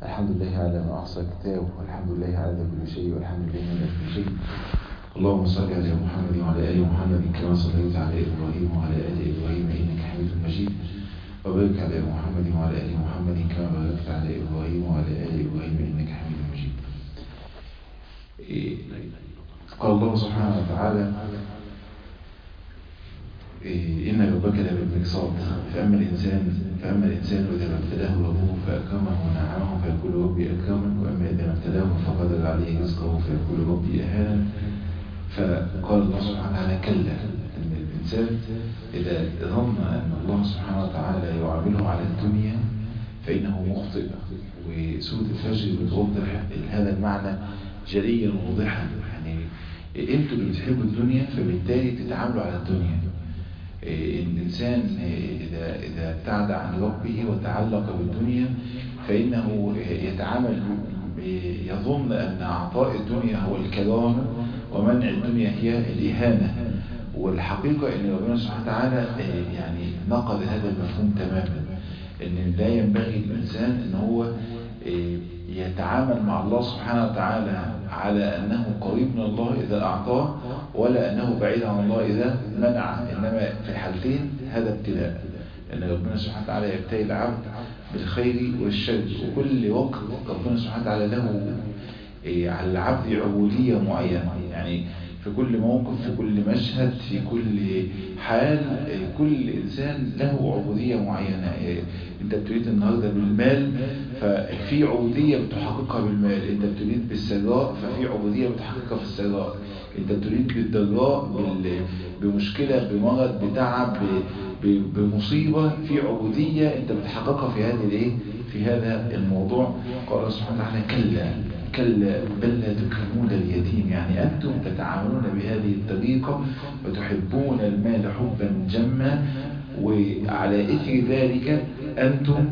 الحمد لله على ما أحصى كتابه والحمد لله على كل شيء والحمد لله على كل شيء اللهم صل على محمد وعلى آل محمد كما صليت على إبراهيم وعلى آل إبراهيم إنك حميد مجيد وبارك على محمد وعلى آل محمد كما باركت على إبراهيم وعلى آل إبراهيم إنك حميد مجيد قال الله سبحانه وتعالى إن ربك لبالمرصاد فأما الإنسان فأما الإنسان إذا ما ابتلاه ربه فأكرمه ونعمه فيقول ربي أكرمن وأما إذا ما ابتلاه فقدر عليه رزقه فيقول ربي أهانن فقال الله سبحانه وتعالى كلا أن الإنسان إذا ظن أن الله سبحانه وتعالى يعامله على الدنيا فإنه مخطئ وسورة الفجر بتوضح هذا المعنى جليا وواضحا يعني انتوا اللي بتحبوا الدنيا فبالتالي تتعاملوا على الدنيا الإنسان إذا, إذا ابتعد عن ربه وتعلق بالدنيا فإنه يتعامل يظن أن أعطاء الدنيا هو الكرامة ومنع الدنيا هي الإهانة والحقيقة أن ربنا سبحانه وتعالى يعني نقض هذا المفهوم تماما أن لا ينبغي الإنسان أن هو يتعامل مع الله سبحانه وتعالى على أنه قريب من الله إذا أعطاه ولا أنه بعيد عن الله إذا منع إنما في الحالتين هذا ابتلاء أن ربنا سبحانه وتعالى يبتلي العبد بالخير والشر وكل وقت ربنا سبحانه وتعالى له على العبد عبودية معينة يعني في كل موقف في كل مشهد في كل حال كل إنسان له عبودية معينة انت بتريد النهاردة بالمال ففي عبودية بتحققها بالمال انت بتريد بالسراء ففي عبودية بتحققها في السراء انت بتريد بالضراء بمشكلة بمرض بتعب بمصيبة في عبودية انت بتحققها في هذه الايه في هذا الموضوع قال سبحانه وتعالى كلا كلا بل لا تكرمون اليتيم يعني أنتم تتعاملون بهذه الطريقة وتحبون المال حبا جما وعلى إثر ذلك أنتم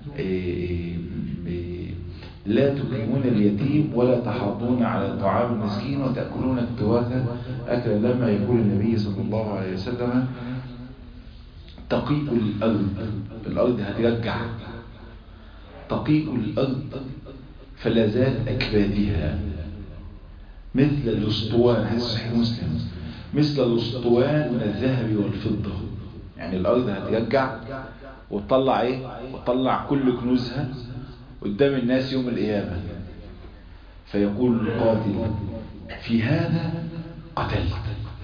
لا تكرمون اليتيم ولا تحاضون على طعام المسكين وتأكلون التراث أكلا لما يقول النبي صلى الله عليه وسلم تقيء الأرض الأرض هترجع تقيء الأرض فلذات أكبادها مثل الأسطوان هذا صحيح مسلم مثل الأسطوان من الذهب والفضة يعني الأرض هترجع وتطلع إيه وتطلع كل كنوزها قدام الناس يوم القيامة فيقول القاتل في هذا قتلت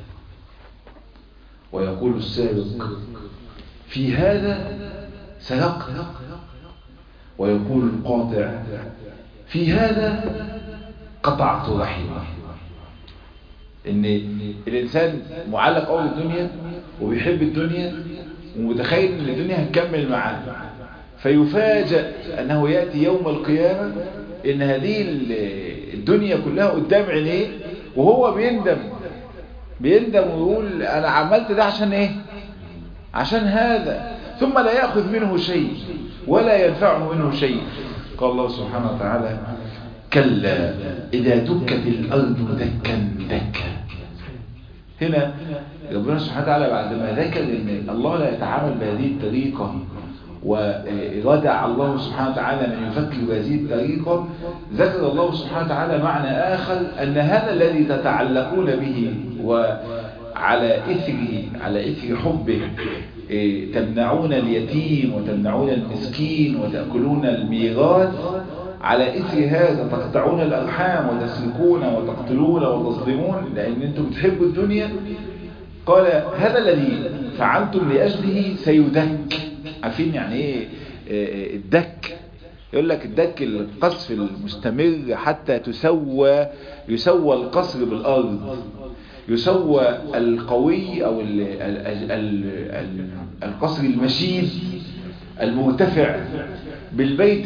ويقول السارق في هذا سرقت ويقول القاطع في هذا قطعت رحمه ان الانسان معلق قوي بالدنيا وبيحب الدنيا ومتخيل ان الدنيا هتكمل معاه فيفاجأ انه يأتي يوم القيامة ان هذه الدنيا كلها قدام عينيه وهو بيندم بيندم ويقول انا عملت ده عشان ايه عشان هذا ثم لا يأخذ منه شيء ولا ينفعه منه شيء قال الله سبحانه وتعالى كلا إذا دكت الأرض دكا دكا هنا ربنا سبحانه وتعالى بعد ما ذكر أن الله لا يتعامل بهذه الطريقة وردع الله سبحانه وتعالى من يفكر بهذه الطريقة ذكر الله سبحانه وتعالى معنى آخر أن هذا الذي تتعلقون به وعلى إثره على إثر حبه تمنعون اليتيم وتمنعون المسكين وتأكلون الميراث على إثر هذا تقطعون الأرحام وتسرقون وتقتلون وتظلمون لأن أنتم بتحبوا الدنيا قال هذا الذي فعلتم لأجله سيدك عارفين يعني إيه الدك يقول لك الدك القصف المستمر حتى تسوى يسوى القصر بالأرض يسوى القوي أو ال ال ال ال القصر المشيد المرتفع بالبيت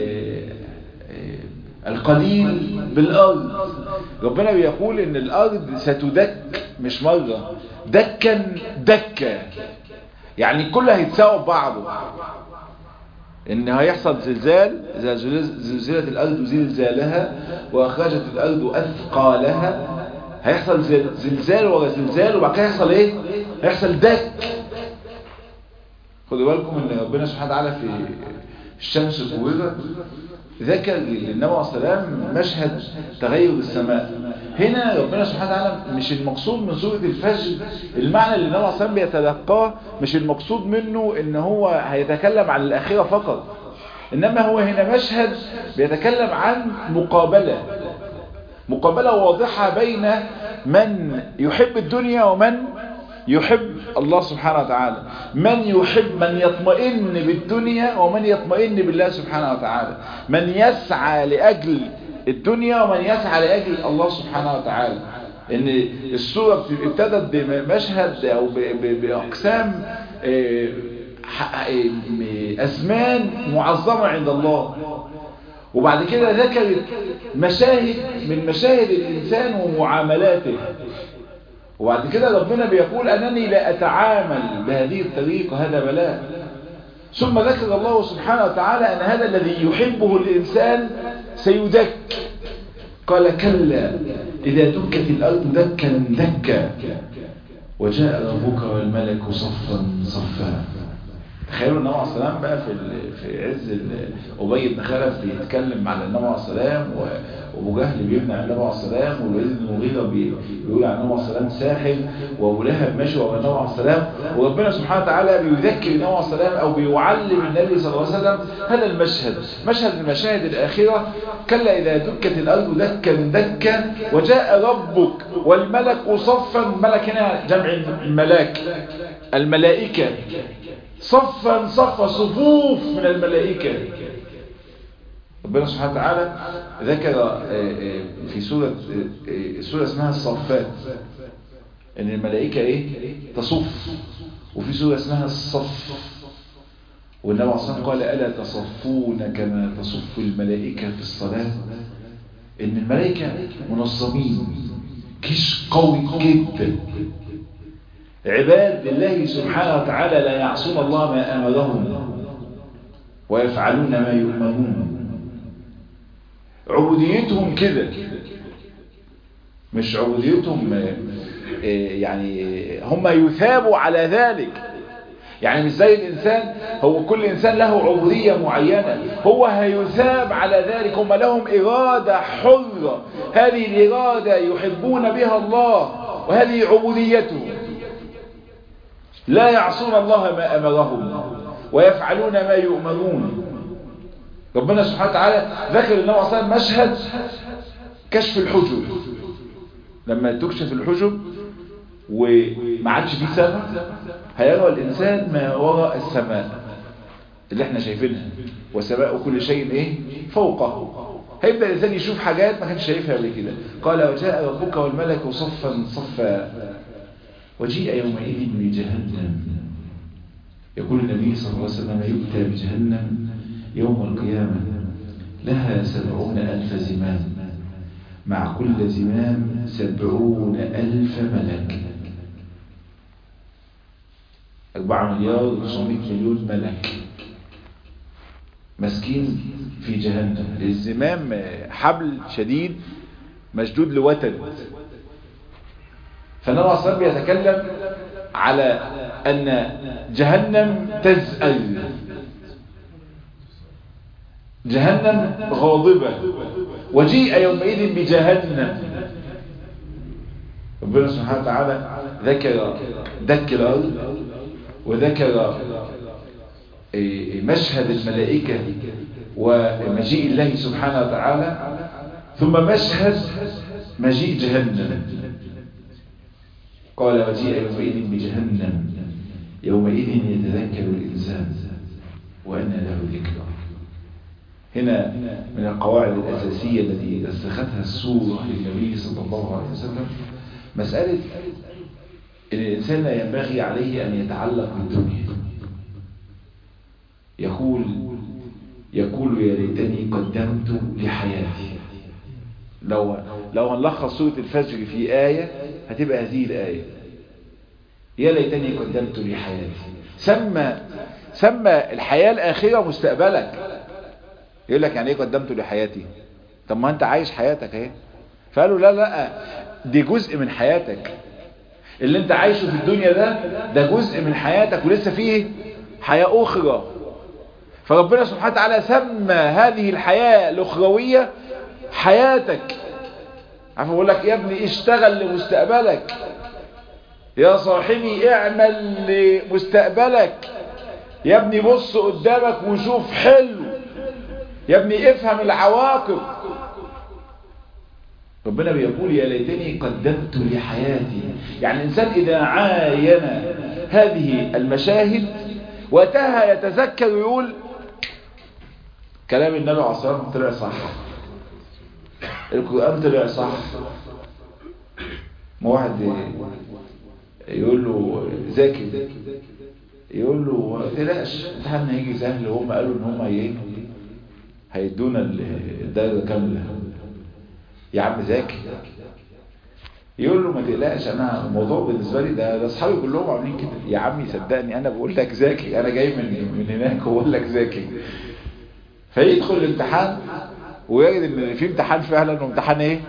القليل بالأرض ربنا بيقول ان الأرض ستدك مش مرة دكا دكا يعني كله هيتساوى ببعضه ان هيحصل زلزال اذا زلزلت الارض زلزالها واخرجت الارض اثقالها هيحصل زلزال ورا زلزال وبعد كده هيحصل ايه هيحصل دك خدوا بالكم ان ربنا سبحانه وتعالى في الشمس كورت ذكر للنبي عليه السلام مشهد تغير السماء هنا ربنا سبحانه وتعالى مش المقصود من سورة الفجر المعنى اللي النبي عليه السلام بيتلقاه مش المقصود منه ان هو هيتكلم عن الآخرة فقط إنما هو هنا مشهد بيتكلم عن مقابلة مقابلة واضحة بين من يحب الدنيا ومن يحب الله سبحانه وتعالى من يحب من يطمئن بالدنيا ومن يطمئن بالله سبحانه وتعالى من يسعى لأجل الدنيا ومن يسعى لأجل الله سبحانه وتعالى ان السورة ابتدت بمشهد او بأقسام أزمان معظمة عند الله وبعد كده ذكرت مشاهد من مشاهد الإنسان ومعاملاته وبعد كده ربنا بيقول أنني لا أتعامل بهذه الطريقة هذا بلاء ثم ذكر الله سبحانه وتعالى أن هذا الذي يحبه الإنسان سيدك قال كلا إذا دكت الأرض دكا دكا وجاء ربك والملك صفا صفا تخيلوا النبي عليه السلام بقى في في عز ابي بن خلف بيتكلم على النبي عليه السلام وابو جهل بيبني على النبي عليه السلام والوليد بن المغيره بيقول على النبي عليه السلام ساحر وابو لهب ماشي ورا النبي عليه السلام وربنا سبحانه وتعالى بيذكر النبي عليه السلام او بيعلم النبي صلى الله عليه وسلم هذا المشهد مشهد من مشاهد الاخره كلا اذا دكت الارض دكا دكا وجاء ربك والملك صفا ملك هنا جمع الملاك الملائكه صفا صفا صفوف من الملائكة ربنا سبحانه وتعالى ذكر في سورة سورة اسمها الصفات ان الملائكة ايه تصف وفي سورة اسمها الصف والنبي عليه الصلاة قال ألا تصفون كما تصف الملائكة في الصلاة ان الملائكة منظمين كش قوي جدا عباد لله سبحانه وتعالى لا يعصون الله ما أمرهم ويفعلون ما يؤمرون عبوديتهم كده مش عبوديتهم يعني هم يثابوا على ذلك يعني مش زي الإنسان هو كل إنسان له عبودية معينة هو هيثاب على ذلك هم لهم إرادة حرة هذه الإرادة يحبون بها الله وهذه عبوديتهم لا يعصون الله ما أمرهم ويفعلون ما يؤمرون ربنا سبحانه وتعالى ذكر النبي عليه الصلاة مشهد كشف الحجب لما تكشف الحجب وما عادش فيه سماء هيرى الإنسان ما وراء السماء اللي احنا شايفينها وسماء كل شيء ايه فوقه هيبدأ الإنسان يشوف حاجات ما كانش شايفها قبل كده قال وجاء ربك والملك صفا صفا وجيء يومئذ بجهنم يقول النبي صلى الله عليه وسلم يؤتى بجهنم يوم القيامة لها سبعون ألف زمام مع كل زمام سبعون ألف ملك أربعة مليار وخمسمائة مليون ملك مسكين في جهنم الزمام حبل شديد مشدود لوتد فالنبي عليه الصلاة بيتكلم على أن جهنم تزأل جهنم غاضبة وجيء يومئذ بجهنم ربنا سبحانه وتعالى ذكر دك الأرض وذكر مشهد الملائكة ومجيء الله سبحانه وتعالى ثم مشهد مجيء جهنم قال وجيء يومئذ بجهنم يومئذ يتذكر الإنسان وأن له ذكرى هنا من القواعد الأساسية التي رسختها السورة للنبي صلى الله عليه وسلم مسألة أن الإنسان لا ينبغي عليه أن يتعلق بالدنيا يقول يقول يا ليتني قدمت لحياتي لو لو هنلخص سورة الفجر في آية هتبقى هذه الآية يا ليتني قدمت لحياتي سمى سمى الحياة الآخرة مستقبلك يقول لك يعني ايه قدمت لحياتي طب ما انت عايش حياتك اهي فقالوا لا لا دي جزء من حياتك اللي انت عايشه في الدنيا ده ده جزء من حياتك ولسه فيه حياة اخرى فربنا سبحانه وتعالى سمى هذه الحياة الأخروية حياتك عارف بقول لك يا ابني اشتغل لمستقبلك يا صاحبي اعمل لمستقبلك يا ابني بص قدامك وشوف حلو يا ابني افهم العواقب ربنا بيقول يا ليتني قدمت لحياتي يعني الإنسان إذا عاين هذه المشاهد وقتها يتذكر ويقول كلام النبي عليه الصلاة والسلام طلع صح القرآن طلع صح ما واحد يقول له ذاكر يقول له ما تقلقش امتحان هيجي سهل وهم قالوا ان هم ايه هيدونا الدرجه كامله يا عم ذاكر يقول له ما تقلقش انا الموضوع بالنسبه لي ده ده اصحابي كلهم عاملين كده يا عمي صدقني انا بقول لك ذاكر انا جاي من من هناك وبقول لك ذاكر فيدخل الامتحان ويجد ان في امتحان فعلا وامتحان ايه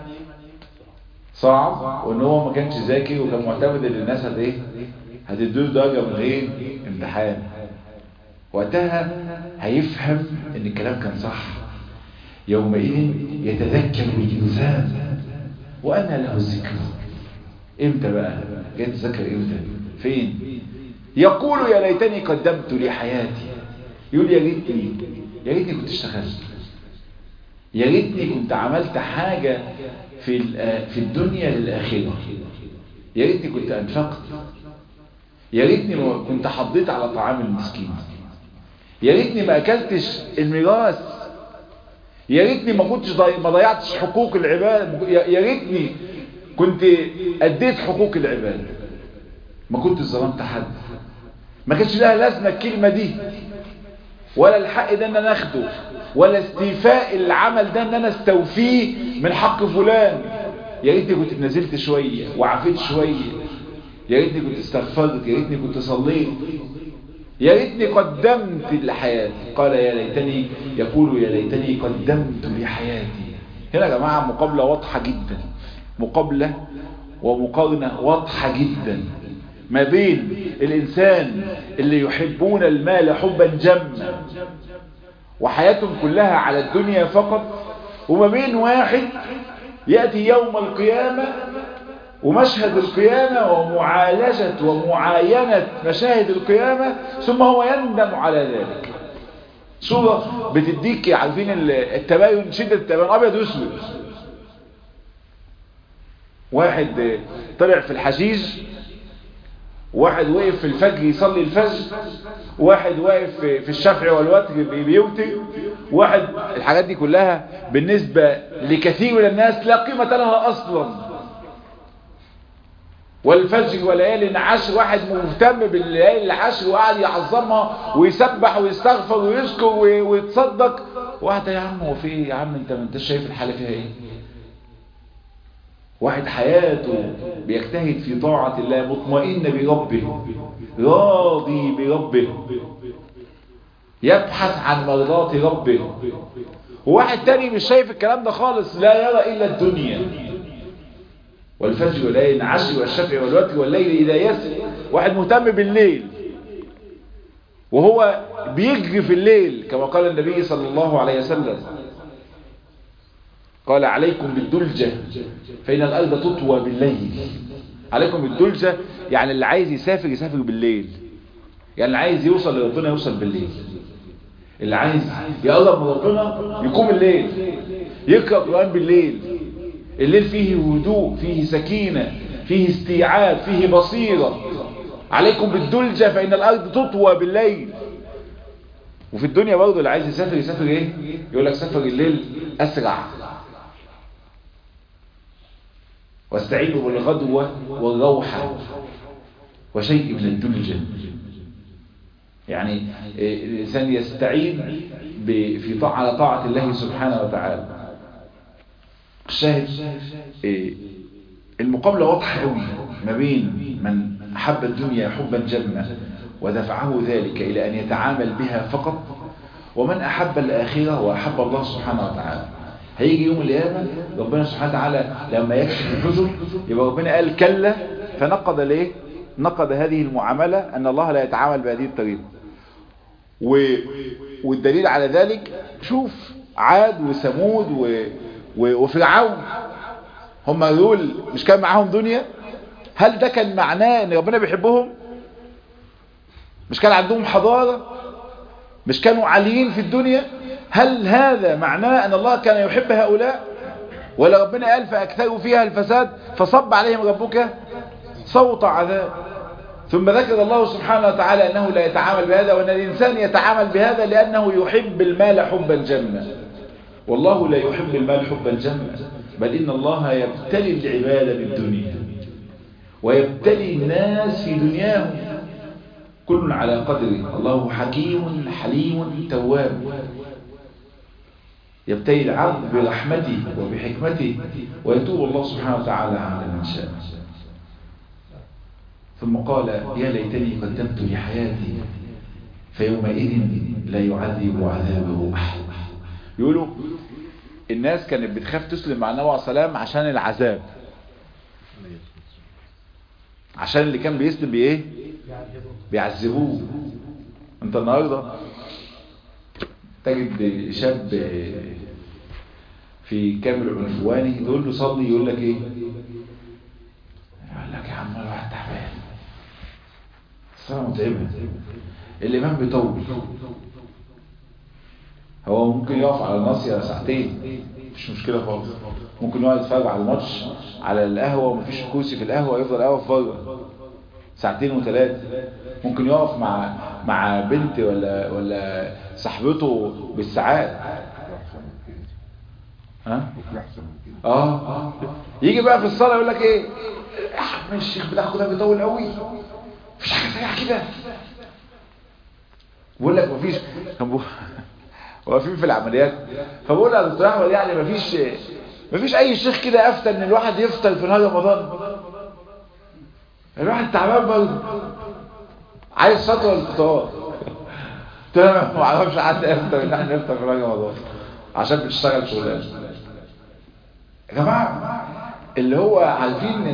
صعب وان هو ما كانش ذاكر وكان معتمد ان الناس هت ايه هتديله درجه من غير امتحان وقتها هيفهم ان الكلام كان صح يومئذ يتذكر الانسان وانا له الذكر امتى بقى جاي تذكر امتى فين يقول يا ليتني قدمت لحياتي يقول يا ريتني يا ريتني كنت اشتغلت يا ريتني كنت عملت حاجة في في الدنيا للآخرة يا ريتني كنت أنفقت يا ريتني كنت حضيت على طعام المسكين يا ريتني ما أكلتش الميراث يا ريتني ما كنتش ضي... ما ضيعتش حقوق العباد يا ريتني كنت أديت حقوق العباد ما كنتش ظلمت حد ما كانش لها لازمة الكلمة دي ولا الحق ده ان انا اخده ولا استيفاء العمل ده ان انا استوفيه من حق فلان يا ريتني كنت نزلت شوية وعفيت شوية يا ريتني كنت استغفرت يا ريتني كنت صليت يا ريتني قدمت لحياتي قال يا ليتني يقول يا ليتني قدمت لحياتي هنا يا جماعة مقابلة واضحة جدا مقابلة ومقارنة واضحة جدا ما بين الإنسان اللي يحبون المال حبا جما وحياتهم كلها على الدنيا فقط وما بين واحد يأتي يوم القيامة ومشهد القيامة ومعالجة ومعاينة مشاهد القيامة ثم هو يندم على ذلك صورة بتديك عارفين التباين شدة التباين أبيض واسود واحد طلع في الحشيش واحد واقف في الفجر يصلي الفجر واحد واقف في الشفع والوتر بيوتر واحد الحاجات دي كلها بالنسبة لكثير من الناس لا قيمة لها أصلا والفجر وليالي العشر واحد مهتم بالليالي العشر وقاعد يعظمها ويسبح ويستغفر ويذكر ويتصدق واحد يا عم هو في ايه يا عم انت ما انتش شايف الحالة فيها ايه واحد حياته بيجتهد في طاعة الله مطمئن بربه راضي بربه يبحث عن مرضات ربه وواحد تاني مش شايف الكلام ده خالص لا يرى إلا الدنيا والفجر والليل العشر والشفع والوتر والليل إذا يسر واحد مهتم بالليل وهو بيجري في الليل كما قال النبي صلى الله عليه وسلم قال عليكم بالدلجة فإن الأرض تطوى بالليل عليكم بالدلجة يعني اللي عايز يسافر يسافر بالليل يعني اللي عايز يوصل لربنا يوصل بالليل اللي عايز يقرب من ربنا يقوم الليل يقرأ قرآن بالليل الليل فيه هدوء فيه سكينة فيه استيعاب فيه بصيرة عليكم بالدلجة فإن الأرض تطوى بالليل وفي الدنيا برضه اللي عايز يسافر يسافر ايه يقول لك سفر الليل أسرع واستعينوا بالغدوة والروحة وشيء من الدلجة يعني الإنسان يستعين في طاعة على طاعة الله سبحانه وتعالى الشاهد المقابلة واضحة قوي ما بين من أحب الدنيا حبا جما ودفعه ذلك إلى أن يتعامل بها فقط ومن أحب الآخرة وأحب الله سبحانه وتعالى هيجي يوم القيامة ربنا سبحانه وتعالى لما يكشف الحجر يبقى ربنا قال كلا فنقض ليه نقض هذه المعاملة أن الله لا يتعامل بهذه الطريقة والدليل على ذلك شوف عاد وثمود و... و... وفرعون هم دول مش كان معاهم دنيا هل ده كان معناه ان ربنا بيحبهم مش كان عندهم حضارة مش كانوا عاليين في الدنيا هل هذا معناه ان الله كان يحب هؤلاء ولا ربنا قال فاكثروا فيها الفساد فصب عليهم ربك صوت عذاب ثم ذكر الله سبحانه وتعالى انه لا يتعامل بهذا وان الانسان يتعامل بهذا لانه يحب المال حبا جما والله لا يحب المال حبا جما بل ان الله يبتلي العباد بالدنيا ويبتلي الناس في دنياهم كل على قدره الله حكيم حليم تواب يبتلي العبد برحمته وبحكمته ويتوب الله سبحانه وتعالى على من شاء ثم قال يا ليتني قدمت لحياتي فيومئذ لا يعذب عذابه أحد يقولوا الناس كانت بتخاف تسلم مع النبي عليه السلام عشان العذاب عشان اللي كان بيسلم بايه بيعذبوه انت النهارده تجد شاب في كامل العنفواني تقول له صلي يقول لك ايه يقول لك يا عم الواحد تعبان الصلاه متعبه الامام بيطول هو ممكن يقف على الناصيه ساعتين مش مشكله خالص ممكن يقعد يتفرج على الماتش على القهوه ومفيش كرسي في القهوه يفضل قهوه بره ساعتين وثلاثه ممكن يقف مع مع بنت ولا ولا صاحبته بالساعات ها اه يجي بقى في الصلاه يقول لك ايه يا عم الشيخ بتاعكم ده بيطول قوي مفيش حاجه سريعه كده بقول لك مفيش كان واقفين في العمليات فبقول يا دكتور احمد يعني مفيش مفيش اي شيخ كده افتى ان الواحد يفطر في نهار رمضان الواحد تعبان برضه عايز سطوه الفطار قلت له انا ما اعرفش حد يفطر ان احنا نفطر في نهار رمضان عشان بتشتغل شغلانه يا جماعه اللي هو عارفين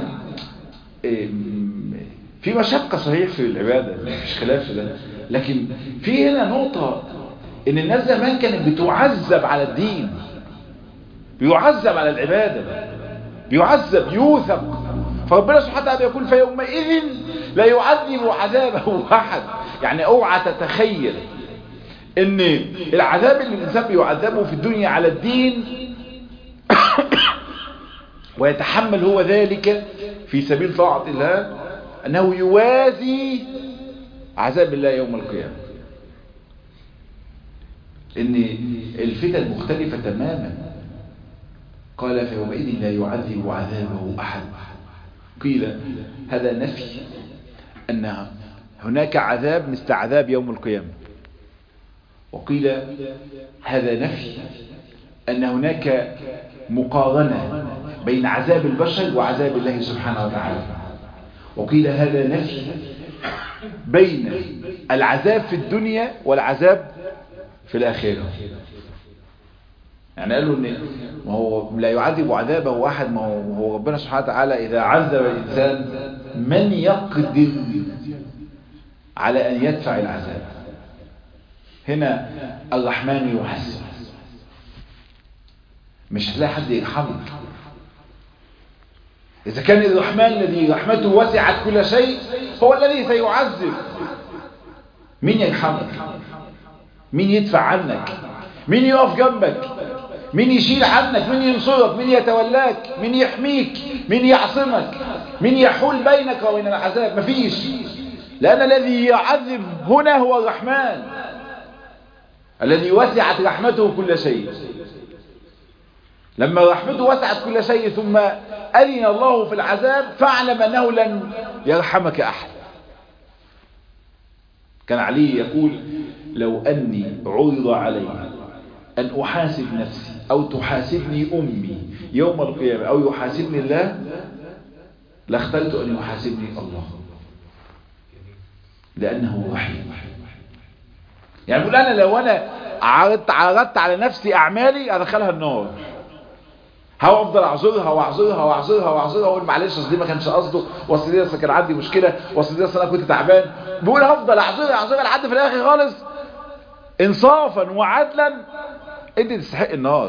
في مشقه صحيح في العباده مفيش خلاف في ده لكن في هنا نقطه ان الناس زمان كانت بتعذب على الدين بيعذب على العبادة بيعذب يوثق فربنا سبحانه وتعالى يقول فيومئذ لا يعذب عذابه احد يعني اوعى تتخيل ان العذاب اللي الانسان بيعذبه في الدنيا على الدين ويتحمل هو ذلك في سبيل طاعة الله انه يوازي عذاب الله يوم القيامة ان الفتن مختلفة تماما قال فيومئذ لا يعذب عذابه أحد قيل هذا نفي أن هناك عذاب مثل عذاب يوم القيامة وقيل هذا نفي أن هناك مقارنة بين عذاب البشر وعذاب الله سبحانه وتعالى وقيل هذا نفي بين العذاب في الدنيا والعذاب في الآخرة يعني قالوا ان ما هو لا يعذب عذابه احد ما هو ربنا سبحانه وتعالى اذا عذب الانسان من يقدر على ان يدفع العذاب هنا الرحمن يحسن مش هتلاقي حد يرحمك اذا كان الرحمن الذي رحمته وسعت كل شيء هو الذي سيعذب مين يرحمك مين يدفع عنك مين يقف جنبك مين يشيل عنك مين ينصرك مين يتولاك مين يحميك مين يعصمك مين يحول بينك وبين العذاب مفيش لأن الذي يعذب هنا هو الرحمن الذي وسعت رحمته كل شيء لما رحمته وسعت كل شيء ثم أذن الله في العذاب فاعلم أنه لن يرحمك أحد كان علي يقول لو أني عرض علي أن أحاسب نفسي أو تحاسبني أمي يوم القيامة أو يحاسبني الله لاخترت أن يحاسبني الله لأنه رحيم يعني يقول أنا لو أنا عرضت, عرضت على نفسي أعمالي أدخلها النار هفضل اعذرها واعذرها واعذرها واعذرها واقول معلش اصل دي ما كانش قصده واصل دي اصل كان عندي مشكله واصل دي اصل انا كنت تعبان بقول هفضل اعذرها اعذرها لحد في الاخر خالص انصافا وعدلا انت تستحق النار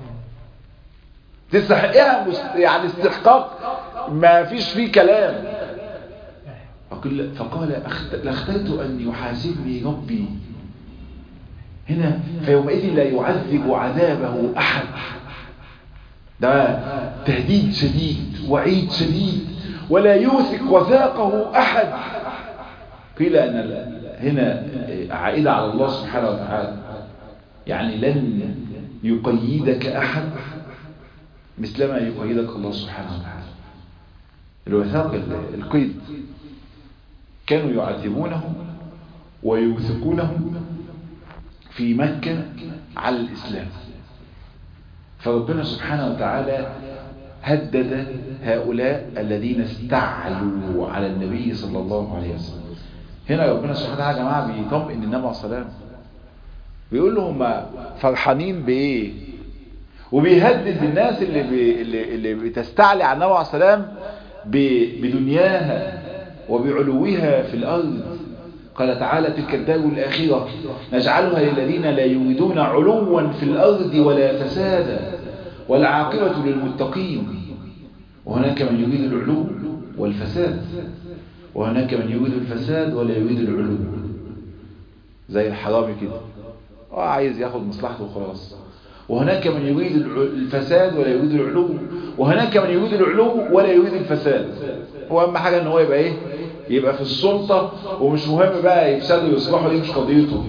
تستحقها مست... يعني استحقاق ما فيش فيه كلام فقال, فقال أخت... لاخترت أن يحاسبني ربي هنا فيومئذ لا يعذب عذابه أحد ده تهديد شديد وعيد شديد ولا يوثق وثاقه أحد قيل أن هنا عائدة على الله سبحانه وتعالى يعني لن يقيدك أحد مثلما يقيدك الله سبحانه وتعالى الوثاق القيد كانوا يعذبونهم ويوثقونهم في مكة على الإسلام فربنا سبحانه وتعالى هدد هؤلاء الذين استعلوا على النبي صلى الله عليه وسلم هنا ربنا سبحانه وتعالى يا جماعة بيطمئن النبي عليه الصلاة بيقول لهم فرحانين بإيه وبيهدد الناس اللي, بي اللي, اللي بتستعلي على النبي عليه السلام بدنياها وبعلوها في الأرض قال تعالى تلك الدار الآخرة نجعلها للذين لا يريدون علوا في الأرض ولا فسادا والعاقبة للمتقين وهناك من يريد العلو والفساد وهناك من يريد الفساد ولا يريد العلو زي الحرامي كده اه عايز ياخد مصلحته وخلاص وهناك من يريد الفساد ولا يريد العلو وهناك من يريد العلو ولا يريد الفساد هو اهم حاجة ان هو يبقى ايه يبقى في السلطة ومش مهم بقى يفسدوا ويصلحوا دي مش قضيته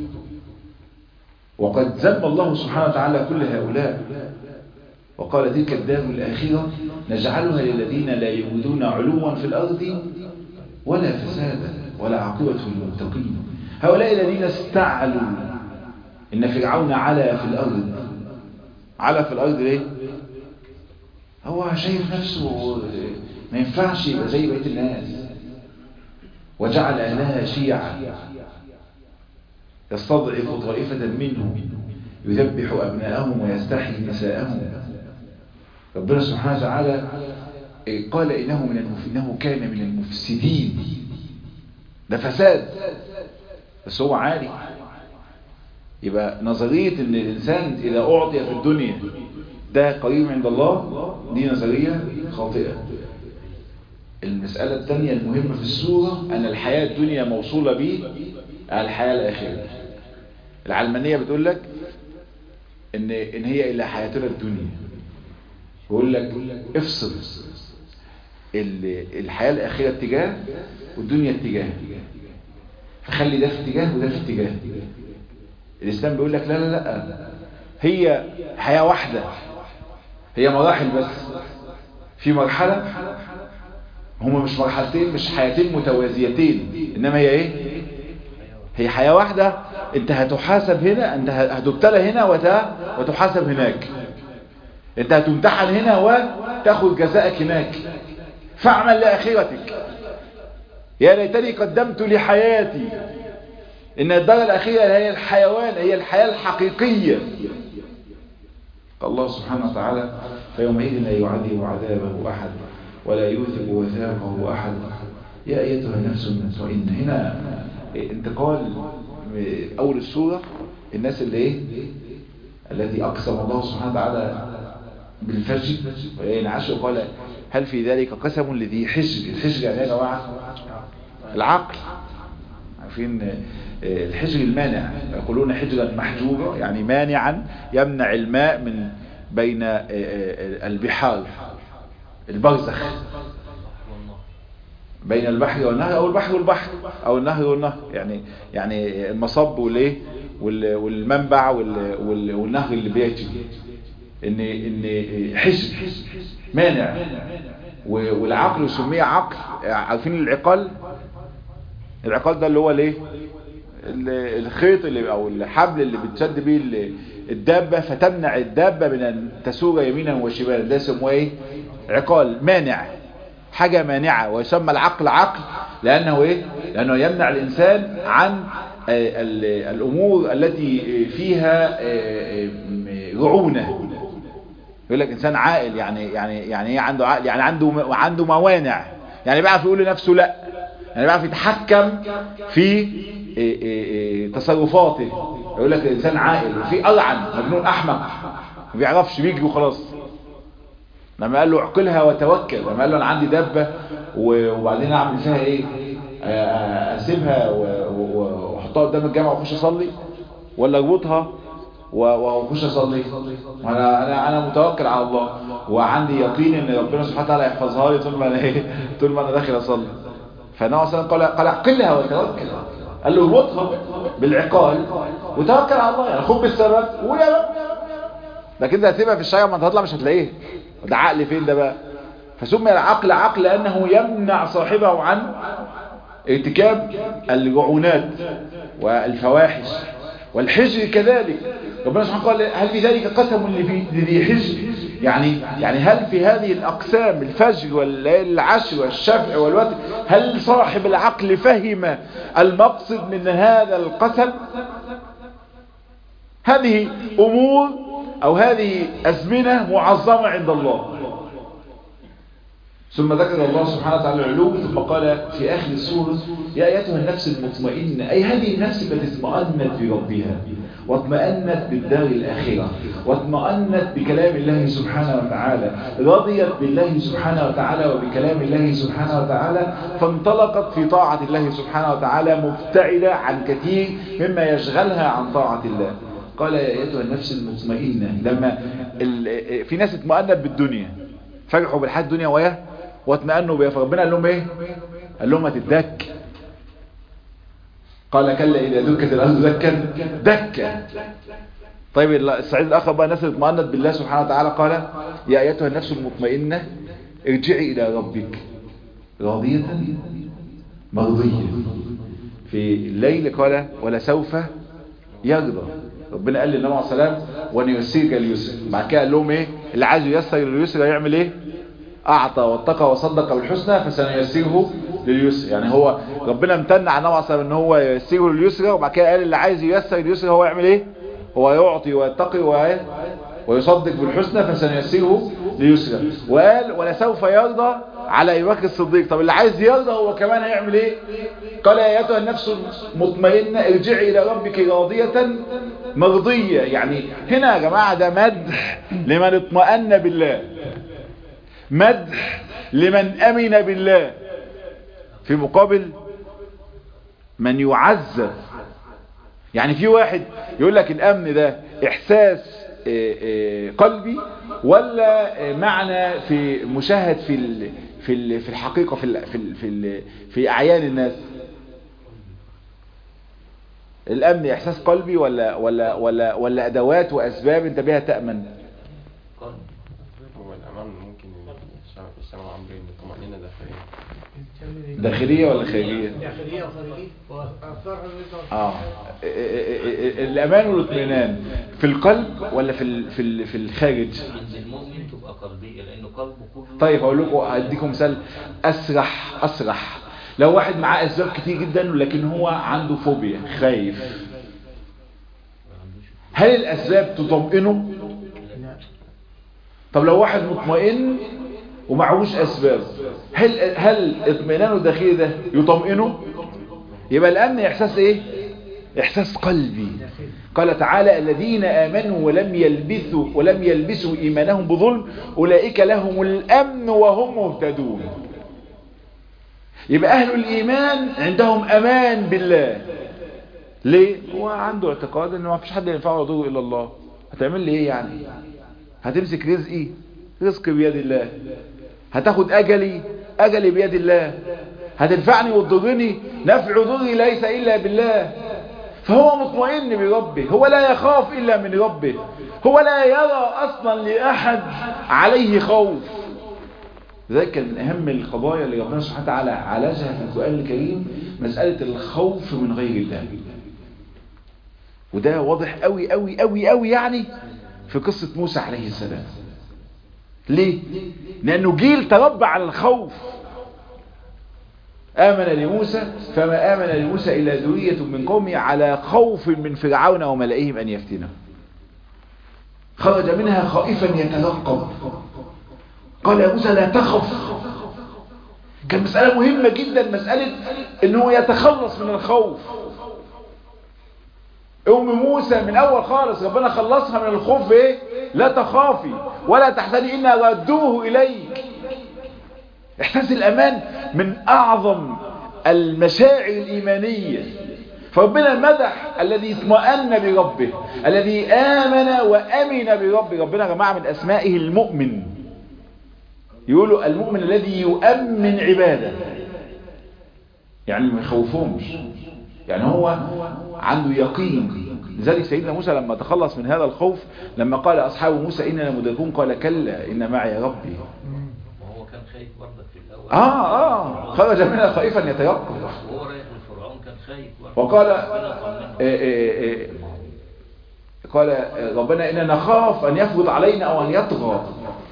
وقد ذم الله سبحانه وتعالى كل هؤلاء وقال تلك الدار الآخرة نجعلها للذين لا يريدون علوا في الأرض ولا فسادا ولا عاقبة للمتقين هؤلاء الذين استعلوا إن فرعون علا في الأرض علا في الأرض ليه هو شايف نفسه ما ينفعش يبقى زي بقية الناس وجعل أهلها شيعا يستضعف طائفة منهم يذبح أبناءهم ويستحيي نساءهم ربنا سبحانه وتعالى قال إنه, من المف... إنه كان من المفسدين ده فساد بس هو عالي يبقى نظرية ان الانسان اذا اعطي في الدنيا ده قريب عند الله دي نظرية خاطئة المسألة الثانية المهمة في السورة ان الحياة الدنيا موصولة به على الحياة الاخرة العلمانية بتقول لك ان, إن هي الا حياتنا الدنيا بيقول لك افصل الحياة الاخرة اتجاه والدنيا اتجاه فخلي ده في اتجاه وده في اتجاه الإسلام بيقول لك لا لا لا هي حياة واحدة هي مراحل بس في مرحلة هما مش مرحلتين مش حياتين متوازيتين إنما هي إيه هي حياة واحدة أنت هتحاسب هنا أنت هتبتلى هنا وتحاسب هناك أنت هتمتحن هنا وتأخذ جزاءك هناك فاعمل لآخرتك يا ليتني قدمت لحياتي إن الدار الأخيرة هي الحيوان هي الحياة الحقيقية الله سبحانه وتعالى فيومئذ لا يعذب عذابه أحد ولا يوثق وثاقه أحد يا أيتها النفس المطمئنة هنا انتقال أول السورة الناس اللي إيه التي أقسم الله سبحانه وتعالى بالفجر وينعش وقال هل في ذلك قسم لذي حجر الحجر يعني يا جماعة العقل عارفين الحجر المانع يقولون حجرا محجورا يعني مانعا يمنع الماء من بين البحار البرزخ بين البحر والنهر او البحر والبحر او النهر والنهر يعني يعني المصب والايه والمنبع والنهر اللي بيجري ان ان حجر مانع والعقل سمي عقل عارفين العقال العقال ده اللي هو الايه الخيط اللي او الحبل اللي بتشد بيه الدابة فتمنع الدابة من ان تسوق يمينا وشمالا ده اسمه ايه عقال مانع حاجة مانعة ويسمى العقل عقل لانه ايه لانه يمنع الانسان عن الامور التي فيها رعونة يقول لك انسان عاقل يعني يعني يعني ايه عنده عقل يعني عنده عنده موانع يعني بيعرف يقول لنفسه لا يعني بيعرف يتحكم في تصرفاته يقول لك الانسان عاقل وفي ألعن مجنون احمق ما بيعرفش بيجي وخلاص لما قال له اعقلها وتوكل لما قال له انا عندي دبه وبعدين اعمل فيها ايه اسيبها واحطها قدام الجامع واخش اصلي ولا اربطها واخش اصلي انا انا انا متوكل على الله وعندي يقين ان ربنا سبحانه وتعالى يحفظها لي طول ما انا ايه طول ما انا داخل اصلي فالنبي صلى الله عليه وسلم قال قال اعقلها وتوكل قال له اربطها بالعقال وتوكل على الله يعني خد بالسبب ويا رب لكن انت هتسيبها في الشارع ما انت هتطلع مش هتلاقيها ده عقل فين ده بقى فسمي العقل عقل لانه يمنع صاحبه عن ارتكاب الرعونات والفواحش والحجر كذلك ربنا سبحانه قال هل في ذلك قسم لذي حجر يعني يعني هل في هذه الأقسام الفجر والليل العشر والشفع والوتر هل صاحب العقل فهم المقصد من هذا القسم هذه أمور أو هذه أزمنة معظمة عند الله ثم ذكر الله سبحانه وتعالى العلوم ثم قال في آخر السورة يا أيتها النفس المطمئنة أي هذه النفس التي اطمأنت بربها واطمأنت بالدار الآخرة واطمأنت بكلام الله سبحانه وتعالى رضيت بالله سبحانه وتعالى وبكلام الله سبحانه وتعالى فانطلقت في طاعة الله سبحانه وتعالى مبتعدة عن كثير مما يشغلها عن طاعة الله قال يا أيتها النفس المطمئنة لما في ناس اطمأنت بالدنيا فرحوا بالحياة الدنيا وياه واطمئنوا بها فربنا قال لهم ايه قال لهم هتدك قال كلا اذا دكت الارض دكا دكا طيب السعيد الاخر بقى الناس اللي اطمئنت بالله سبحانه وتعالى قال يا ايتها النفس المطمئنه ارجعي الى ربك راضيه مرضيه في الليل قال ولا سوف يرضى ربنا قال للنبي عليه السلام ونيسرك اليسر بعد كده قال لهم ايه اللي عايز ييسر اليسر يعمل ايه أعطى واتقى وصدق بالحسنى فسنيسره لليسر يعني هو ربنا امتن على النبي صلى ان هو ييسره لليسر وبعد كده قال اللي عايز ييسر اليسر هو يعمل ايه هو يعطي ويتقي ويصدق بالحسنى فسنيسره لليسر وقال ولسوف يرضى على ابي بكر الصديق طب اللي عايز يرضى هو كمان هيعمل ايه قال يا ايتها النفس المطمئنه ارجعي الى ربك راضيه مرضيه يعني هنا يا جماعه ده مدح لمن اطمأن بالله مدح لمن أمن بالله في مقابل من يعذب يعني في واحد يقول لك الأمن ده إحساس قلبي ولا معنى في مشاهد في في في الحقيقة في في في, في أعيان الناس الأمن إحساس قلبي ولا ولا ولا ولا أدوات وأسباب أنت بها تأمن هو الأمان ممكن يشتغل عمرين الطمأنينة داخلية داخلية ولا خارجية داخلية وخارجية وأثرها اه الأمان والاطمئنان في القلب ولا في ال- في ال- في الخارج عند المؤمن تبقى قلبية لأنه قلبه كله طيب هقول لكم هديكم مثال اسرح اسرح لو واحد معاه اسباب كتير جدا لكن هو عنده فوبيا خايف هل الاسباب تطمئنه طب لو واحد مطمئن ومعهوش اسباب هل هل اطمئنانه الداخلي ده يطمئنه يبقى الامن احساس ايه احساس قلبي قال تعالى الذين امنوا ولم يلبثوا ولم يلبسوا ايمانهم بظلم اولئك لهم الامن وهم مهتدون يبقى اهل الايمان عندهم امان بالله ليه هو عنده اعتقاد ان ما فيش حد ينفعه يضره الا الله هتعمل لي ايه يعني هتمسك رزقي رزقي بيد الله هتاخد اجلي اجلي بيد الله هتنفعني وتضرني نفع ضري ليس الا بالله فهو مطمئن بربه هو لا يخاف الا من ربه هو لا يرى اصلا لاحد عليه خوف ذلك كان من اهم القضايا اللي ربنا سبحانه وتعالى عالجها في القران الكريم مساله الخوف من غير الله وده واضح قوي قوي قوي قوي يعني في قصه موسى عليه السلام ليه لانه جيل تربى على الخوف آمن لموسى فما آمن لموسى إلا ذرية من قومه على خوف من فرعون وملئهم أن يفتنه خرج منها خائفا يترقب قال يا موسى لا تخف كان مسألة مهمة جدا مسألة ان هو يتخلص من الخوف ام موسى من اول خالص ربنا خلصها من الخوف ايه لا تخافي ولا تحزني انا ردوه اليك احساس الامان من اعظم المشاعر الايمانيه فربنا مدح الذي اطمأن بربه الذي آمن وأمن بربه ربنا يا جماعة من أسمائه المؤمن يقولوا المؤمن الذي يؤمن عباده يعني ما يخوفهمش يعني هو عنده يقين لذلك سيدنا موسى لما تخلص من هذا الخوف لما قال أصحاب موسى إننا مدركون قال كلا إن معي ربي وهو كان خايف برضك في الاول آه آه خرج منها خائفا يتيقظ وهو رايح لفرعون كان خايف برضك وقال ربنا طمنه. إيه إيه إيه قال إيه ربنا إنا نخاف أن يفرض علينا أو أن يطغى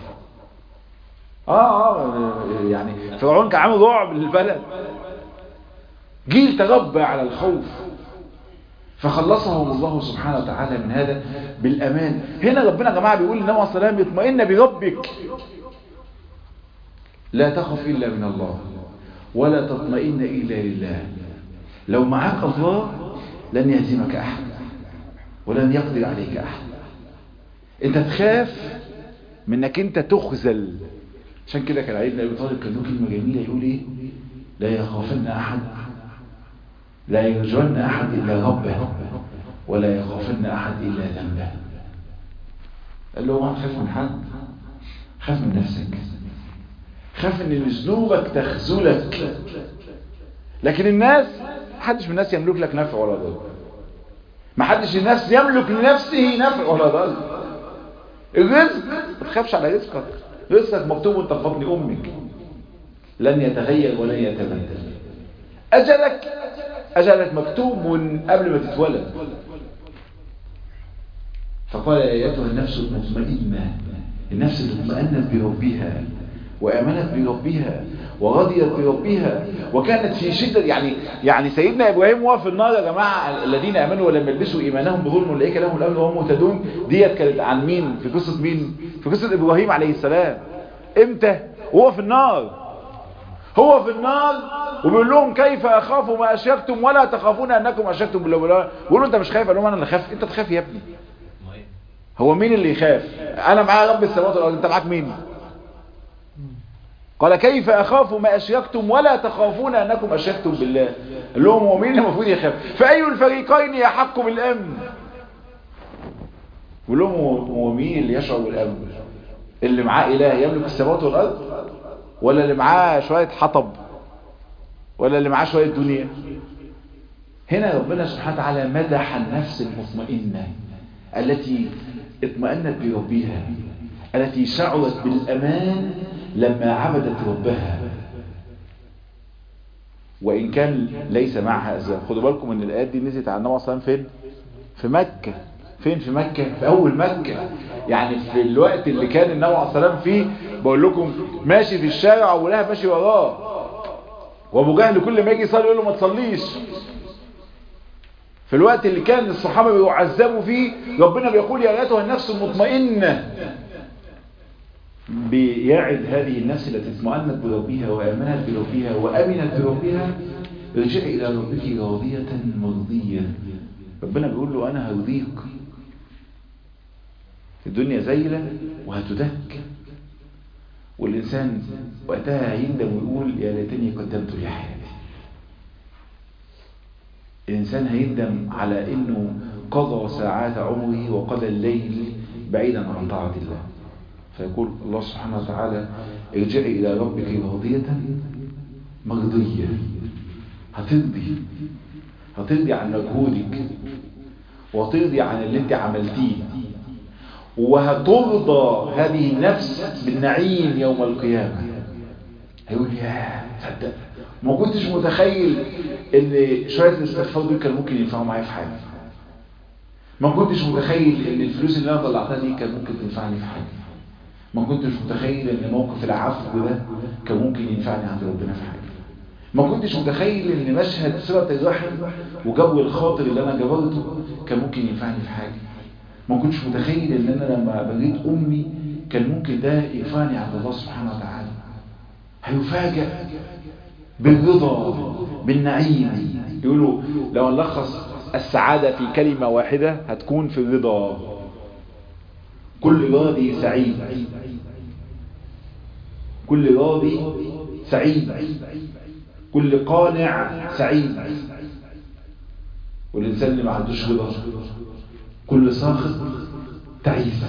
آه آه يعني فرعون كان عامل رعب للبلد جيل تربى على الخوف فخلصهم الله سبحانه وتعالى من هذا بالأمان هنا ربنا يا جماعة بيقول للنبي عليه الصلاة والسلام اطمئن بربك لا تخف إلا من الله ولا تطمئن إلا لله لو معاك الله لن يهزمك أحد ولن يقدر عليك أحد انت تخاف من انك انت تخزل عشان كده كان علي بن ابي طالب كان له كلمه جميله يقول ايه لا يخافن احد لا يرجون احد الا ربه ولا يخافن احد الا ذنبه قال له اوعى تخاف من حد خاف من نفسك خاف ان ذنوبك تخذلك لكن الناس محدش من الناس يملك لك نفع ولا ضر محدش الناس يملك لنفسه نفع ولا ضر الرزق ما تخافش على رزقك رزقك مكتوب وانت في بطن امك لن يتغير ولن يتبدل اجلك اجلك مكتوب من قبل ما تتولد فقال يا ايتها النفس المطمئنه النفس اللي اطمأنت بربها وآمنت بربها ورضيت بربها وكانت في شدة يعني يعني سيدنا إبراهيم وهو في النار يا جماعة الذين آمنوا ولم يلبسوا إيمانهم بظلم أولئك لهم الأمن وهم مهتدون ديت كانت عن مين في قصة مين في قصة إبراهيم عليه السلام إمتى وهو في النار هو في النار وبيقول لهم كيف أخاف ما أشركتم ولا تخافون أنكم أشركتم بالله بيقولوا أنت مش خايف قال لهم أنا اللي خايف أنت تخاف يا ابني اطمئن. هو مين اللي يخاف انا معايا رب السماوات والارض انت معاك مين قال كيف اخاف ما اشركتم ولا تخافون انكم اشركتم بالله قال لهم هو مين المفروض يخاف فاي الفريقين يحق بالامن بيقول لهم هو هو مين اللي يشعر بالامن اللي معاه اله يملك السماوات والارض ولا اللي معاه شويه حطب ولا اللي معاه شويه دنيا هنا ربنا سبحانه وتعالى مدح النفس المطمئنه التي اطمأنت بربها التي شعرت بالأمان لما عبدت ربها وإن كان ليس معها أزواج خدوا بالكم ان الآيات دي نزلت على النبي صلى الله عليه وسلم فين في مكة فين في مكة في أول مكة يعني في الوقت اللي كان النبي عليه الصلاة والسلام فيه بقول لكم ماشي في الشارع ولها ماشي وراه وابو جهل كل ما يجي يصلي يقول له ما تصليش في الوقت اللي كان الصحابة بيعذبوا فيه ربنا بيقول يا ايتها النفس المطمئنة بيعد هذه النفس التي اطمأنت بربها وآمنت بربها وأمنت بربها ارجعي إلى ربك راضية مرضية ربنا بيقول له أنا هرضيك الدنيا زيلة وهتدك والإنسان وقتها هيندم ويقول يا ليتني قدمت لحياتي الإنسان هيندم على إنه قضى ساعات عمره وقضى الليل بعيدا عن طاعة الله فيقول الله سبحانه وتعالى ارجعي إلى ربك راضية مرضية هترضي هترضي عن مجهودك وترضي عن اللي انت عملتيه وهترضى هذه النفس بالنعيم يوم القيامة هيقول يا تصدق ما كنتش متخيل ان شوية الاستغفار دول كان ممكن ينفعوا معايا في حاجة ما كنتش متخيل ان الفلوس اللي انا طلعتها دي كان ممكن تنفعني في حاجة ما كنتش متخيل ان موقف العفو ده كان ممكن ينفعني عند ربنا في حاجة ما كنتش متخيل ان مشهد صلة الرحم وجو الخاطر اللي انا جبرته كان ممكن ينفعني في حاجة ما كنتش متخيل ان انا لما بريت امي كان ممكن ده ينفعني عند الله سبحانه وتعالى هيفاجئ بالرضا بالنعيم يقولوا لو نلخص السعادة في كلمة واحدة هتكون في الرضا كل راضي سعيد كل راضي سعيد كل قانع سعيد والإنسان اللي ما عندوش رضا كل ساخط تعيس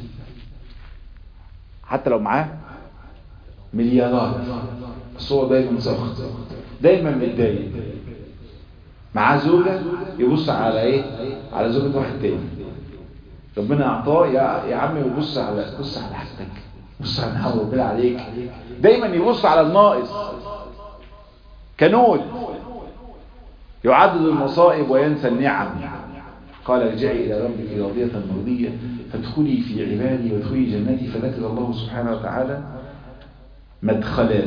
حتى لو معاه مليارات بس هو دايما ساخط دايما متضايق معاه زوجة يبص على ايه على زوجة واحد تاني ربنا اعطاه يا يا عم يبص على بص على حاجتك بص على نعم ربنا عليك دايما يبص على الناقص كنول يعدد المصائب وينسى النعم قال ارجعي إلى ربك راضية مرضية فادخلي في عبادي وادخلي جنتي فذكر الله سبحانه وتعالى مدخلا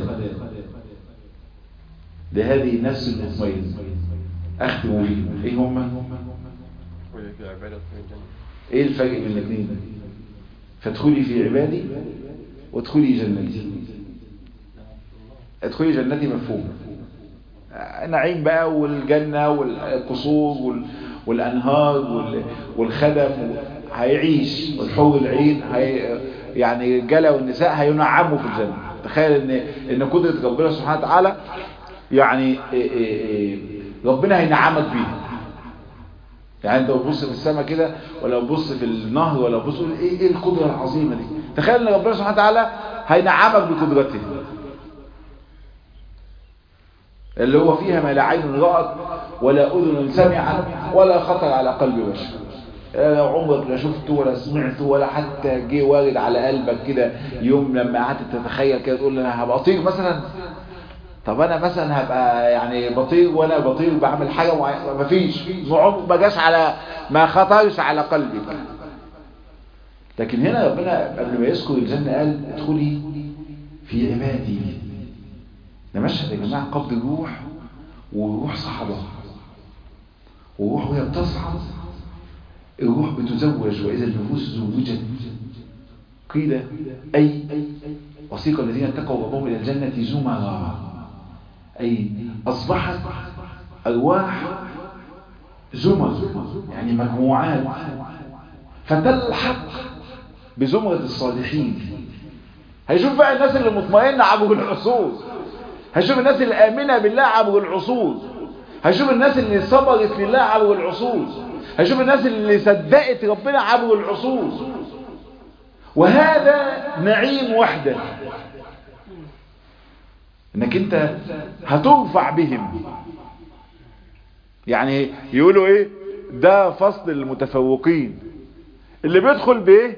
لهذه النفس المطمئنة أختم بهم إيه هم؟ ولك العبادة في الجنة إيه الفرق بين الاثنين؟ فادخلي في عبادي وادخلي جنتي ادخلي جنتي مفهوم نعيم بقى والجنة والقصور وال... والأنهار وال... والخدم هيعيش والحور العين هي... يعني الرجاله والنساء هينعموا في الجنة تخيل ان ان قدرة ربنا سبحانه وتعالى يعني إيه إيه إيه ربنا هينعمك بيها يعني انت بتبص في السماء كده ولا بتبص في النهر ولا بتبص ايه ايه القدرة العظيمة دي تخيل ان ربنا سبحانه وتعالى هينعمك بقدرته اللي هو فيها ما لا عين رأت ولا أذن سمعت ولا خطر على قلب بشر لا عمرك لا شفته ولا سمعته ولا حتى جه وارد على قلبك كده يوم لما قعدت تتخيل كده تقول انا هبقى طير مثلا طب انا مثلا هبقى يعني بطير وانا بطير بعمل حاجه معينه مفيش ما جاش على ما خطرش على قلبك لكن هنا ربنا قبل ما يذكر الجنه قال ادخلي في عبادي ده مشهد يا جماعه قبض الروح وروح صحبه وروح وهي بتصعد الروح بتزوج وإذا النفوس زوجت قيل أي وسيق الذين اتقوا ربهم إلى الجنة زمرا أي أصبحت أرواح زمر يعني مجموعات فتلحق بزمرة الصالحين هيشوف بقى الناس اللي مطمئنة عبر العصور هيشوف الناس اللي آمنة بالله عبر العصور هيشوف الناس اللي صبرت لله عبر العصور هيشوف الناس اللي صدقت ربنا عبر العصور وهذا نعيم وحده انك انت هترفع بهم يعني يقولوا ايه ده فصل المتفوقين اللي بيدخل بايه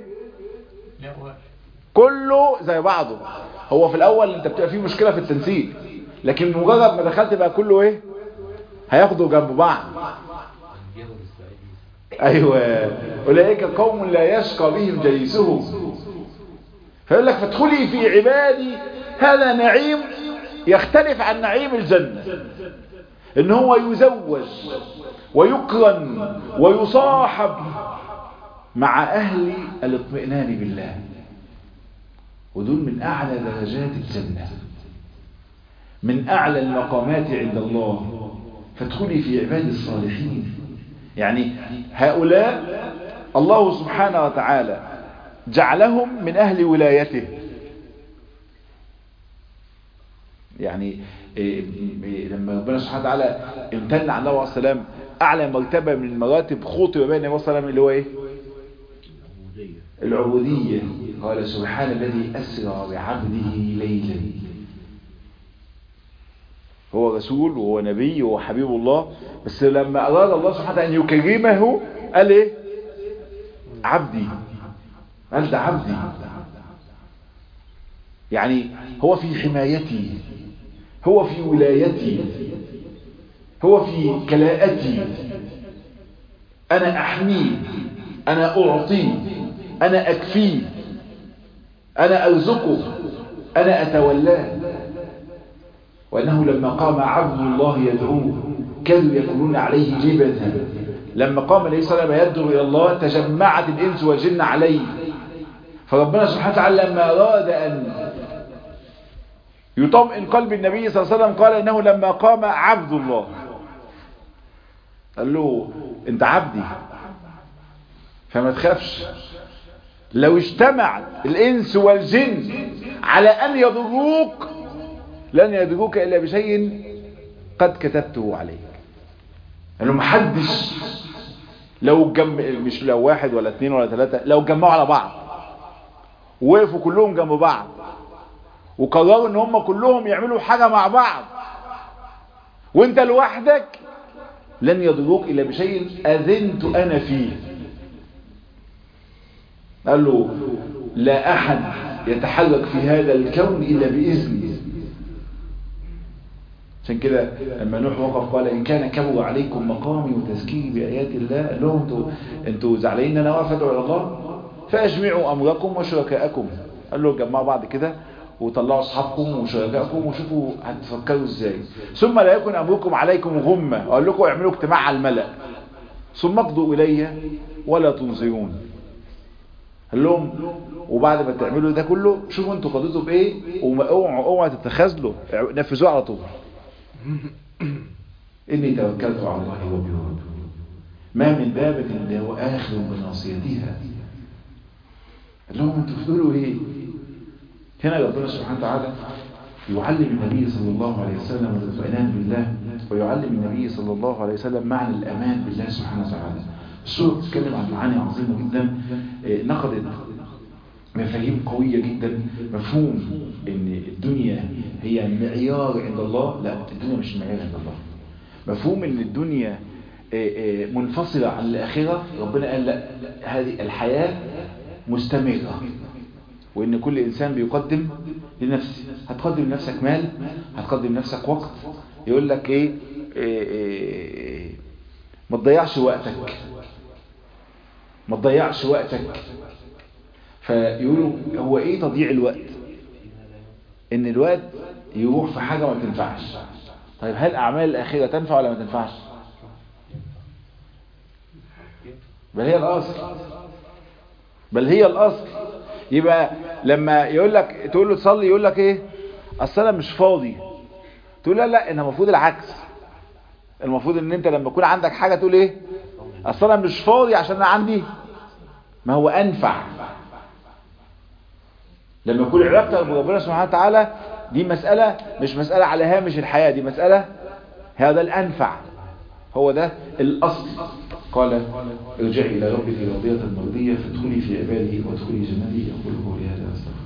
كله زي بعضه هو في الاول انت بتبقى فيه مشكلة في التنسيق لكن مجرد ما دخلت بقى كله ايه هياخدوا جنب بعض ايوه اولئك قوم لا يشقى بهم جليسهم فيقول لك فادخلي في عبادي هذا نعيم يختلف عن نعيم الجنة ان هو يزوج ويكرم ويصاحب مع اهل الاطمئنان بالله ودول من اعلى درجات الجنة من اعلى المقامات عند الله فادخلي في عباد الصالحين يعني هؤلاء الله سبحانه وتعالى جعلهم من أهل ولايته يعني إيه إيه لما ربنا سبحانه وتعالى امتن على الله عليه السلام أعلى مرتبة من مراتب خطب بين النبي صلى الله عليه وسلم اللي هو إيه العبودية قال سبحان الذي أسرى بعبده ليلا هو رسول وهو نبي وهو حبيب الله بس لما أراد الله سبحانه وتعالى أن يكرمه قال إيه عبدي قال ده عبدي يعني هو في حمايتي هو في ولايتي هو في كلاءتي أنا أحميه أنا أعطيه أنا أكفيه أنا أرزقه أنا أتولاه وأنه لما قام عبد الله يدعوه كانوا يكونون عليه جبتا لما قام عليه الصلاة والسلام يدعو إلى الله تجمعت الإنس والجن عليه فربنا سبحانه وتعالى لما أراد أن يطمئن قلب النبي صلى الله عليه وسلم قال إنه لما قام عبد الله قال له انت عبدي فما تخافش لو اجتمع الانس والجن على ان يضروك لن يضروك الا بشيء قد كتبته عليك لانه محدش لو جم... مش لو واحد ولا اتنين ولا ثلاثة لو جمعوا على بعض وقفوا كلهم جنب بعض وقرروا ان هم كلهم يعملوا حاجة مع بعض وانت لوحدك لن يضروك الا بشيء اذنت انا فيه قال له لا احد يتحرك في هذا الكون الا باذني عشان كده لما نوح وقف قال ان كان كبر عليكم مقامي وتذكيري بايات الله قال لهم انتوا انتوا زعلانين ان انا واقف ادعو الى الله فاجمعوا امركم وشركاءكم قال له جمعوا بعض كده وطلعوا اصحابكم وشركائكم وشوفوا هتفكروا ازاي ثم لا يكن امركم عليكم غمه اقول لكم اعملوا اجتماع على الملأ ثم اقضوا الي ولا تنظرون قال لهم وبعد ما تعملوا ده كله شوفوا انتوا قضيتوا بايه واوعوا اوعوا تتخاذلوا نفذوه على طول إني توكلت على الله وبرب ما من دابة إلا هو آخر بناصيتها قال لهم انتوا بتقولوا ايه هنا ربنا سبحانه وتعالى يعلم النبي صلى الله عليه وسلم الاطمئنان بالله ويعلم النبي صلى الله عليه وسلم معنى الأمان بالله سبحانه وتعالى السورة بتتكلم عن معاني عظيمة جدا نقدت مفاهيم قوية جدا مفهوم ان الدنيا هي معيار عند الله لا الدنيا مش معيار عند الله مفهوم ان الدنيا منفصلة عن الآخرة ربنا قال لا هذه الحياة مستمرة وان كل انسان بيقدم لنفسه هتقدم لنفسك مال هتقدم لنفسك وقت يقول لك ايه, إيه, إيه ما تضيعش وقتك ما تضيعش وقتك فيقولوا هو ايه تضييع الوقت ان الوقت يروح في حاجة ما تنفعش طيب هل اعمال الاخرة تنفع ولا ما تنفعش بل هي الاصل بل هي الاصل يبقى لما يقول لك تقول له تصلي يقول لك ايه اصل انا مش فاضي تقول لا لا ان المفروض العكس المفروض ان انت لما يكون عندك حاجة تقول ايه اصل انا مش فاضي عشان انا عندي ما هو انفع لما يكون علاقتك بربنا سبحانه وتعالى دي مسألة مش مسألة على هامش الحياة دي مسألة هذا الأنفع هو ده الأصل قال ارجعي إلى ربك راضية مرضية فادخلي في عبادي وادخلي جنتي يقول قولي هذا أستغفر